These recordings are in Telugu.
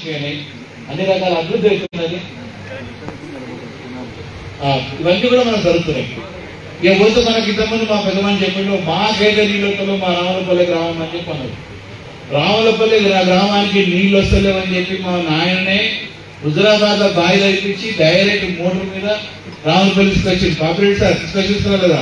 వచ్చినాయి అన్ని రకాల అభివృద్ధి అవుతున్నది ఆ, ఇవన్నీ కూడా మనకు జరుగుతున్నాయి ఇక పోతే మనకి ఇంతకుముందు మా పెద్దమని చెప్పిండు మా గేదె నీళ్ళతో మా రామలపల్లి గ్రామం అని చెప్పి అన్నారు రామలపల్లి గ్రా- గ్రామానికి నీళ్ళు వస్తలేవని చెప్పి మా నాయననే హుజరాబాద్ లో బావి తెప్పించి డైరెక్ట్ మోటార్ మీద రామలపల్లి తీసుకొచ్చింది కాపరేట్ సార్ తీసుకొచ్చిస్తున్నారు కదా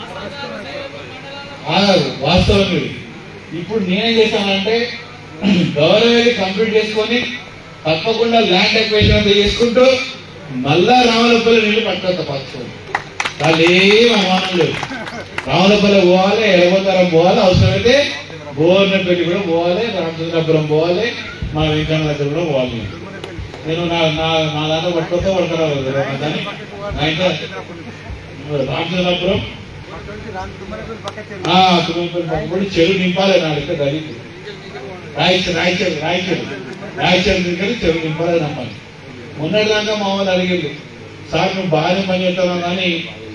ఆ, వాస్తవం ఇది ఇప్పుడు నేనేం చేశానంటే గవర్నమెంట్ కంప్లీట్ చేసుకొని తప్పకుండా ల్యాండ్ ఎక్వేషన్ అంతా చేసుకుంటూ మళ్ళా రామలపల్లి నీళ్లు పట్టుకొస్తా పచ్చు వాళ్ళు ఏం అనుమానం లేదు రామలపల్లి పోవాలి ఎడగోతరం పోవాలి అవసరమైతే భువనపల్లి కూడా పోవాలి రామచంద్రపురం పోవాలి మా వెంకన్న దగ్గర కూడా పోవాలి నేను నా నా నా దాంట్లో పట్టుకొస్తే పట్టుకురావాలి కదా నా దాన్ని నా ఇంట్లో రామచంద్రపురం ఆ, తుమ్మలపల్లి పక్కన కూడా చెరువు నింపాలి నా లెక్క దళితు రాయచూరు రాయచూరు రాయచూరు రాయచూరు దగ్గర చెరువు నింపాలి నమ్మాలి మొన్నటి దాకా మా వాళ్ళు అడిగింది సార్ నువ్వు బాగానే పని చేస్తున్నావు కానీ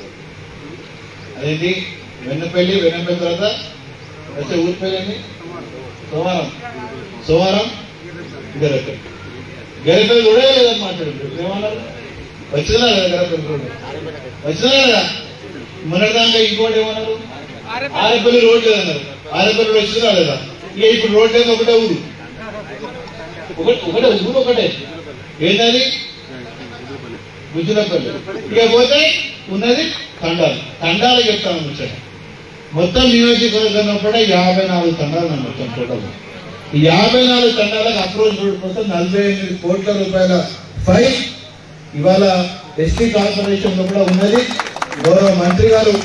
అదేంటి వెన్నపల్లి వెన్నపల్లి తర్వాత వచ్చే ఊరి పేరేంటి సోమవారం సోమవారం గరపల్లి గరపల్లి కూడా లేదని మాట్లాడు ఏమన్నారు వచ్చినా కదా గరపల్లి రోడ్డు వచ్చినా కదా మొన్నటిదాకా ఇంకోటి ఏమన్నారు ఆరేపల్లి రోడ్ లేదన్నారు ఆరేపల్లి రోడ్ వచ్చిందా లేదా ఇక ఇప్పుడు రోడ్ లేదు ఒకటే ఊరు ఒకటి ఒకటే ఊరు ఒకటే ఏంటది గుజ్జులపల్లి ఇక పోతే ఉన్నది తండాలు తండాలు చెప్తాను ముచ్చట మొత్తం నియోజకవర్గంలో కూడా యాభై నాలుగు తండాలు ఉన్నాయి మొత్తం టోటల్ ఈ యాభై నాలుగు తండాలకు అప్రోచ్ రోడ్ కోసం నలభై ఎనిమిది కోట్ల రూపాయల ఫైల్ ఇవాళ ఎస్టీ కార్పొరేషన్ లో కూడా ఉన్నది గౌరవ మంత్రి గారు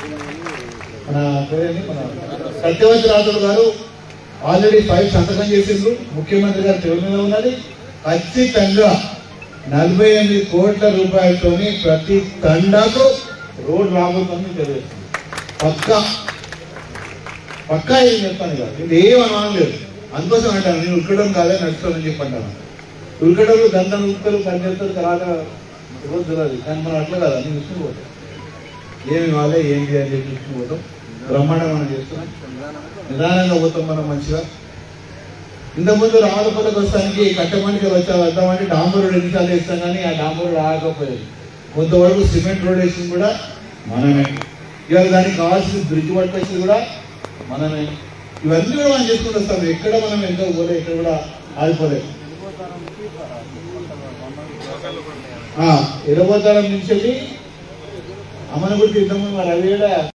మన పేరేంటి మన సత్యవతి రాథోడ్ గారు ఆల్రెడీ ఫైల్ సంతకం చేసిండ్రు ముఖ్యమంత్రి గారు చెవి మీద ఉన్నది ఖచ్చితంగా నలభై ఎనిమిది కోట్ల రూపాయలతోని ప్రతి తండాకు రోడ్ రాబోతుందని తెలియజేస్తుంది పక్కా పక్కా ఏం చెప్తాను ఇక ఇది ఏం అనుమానం లేదు అందుకోసం అంటాను నేను ఉరకడం కాదే నడుస్తానని చెప్పి అంటాను ఉరకడలు దండం ఉరుకుతారు పని చేస్తారు తర్వాత రోజు తెలియదు కానీ మనం అట్లా కదా నేను చూసుకుని పోతాం ఏమి ఇవ్వాలి ఏంటి అని చెప్పి చూసుకుని పోతాం బ్రహ్మాండంగా మనం చేస్తున్నాం నిదానంగా పోతాం మనం మంచిగా ఇంతకుముందు రామలపల్లికి వస్తానికి కట్టమణికి వచ్చా వద్దామంటే డాంబర్ రోడ్ ఎన్నిసార్లు వేస్తాం కానీ ఆ డాంబర్ రోడ్ ఆగకపోయేది కొంతవరకు సిమెంట్ రోడ్ వేసింది కూడా మనమే ఇవాళ దానికి కావాల్సిన బ్రిడ్జ్ పట్టుకొచ్చింది కూడా మనమే ఇవన్నీ కూడా మనం చేసుకుంటూ వస్తాం ఎక్కడ మనం ఎంతో పోలే ఎక్కడ కూడా ఆగిపోలేదు ఇరవై తరం నుంచి వెళ్ళి అమ్మనగుడికి ఇంతకుముందు మరి అవి కూడా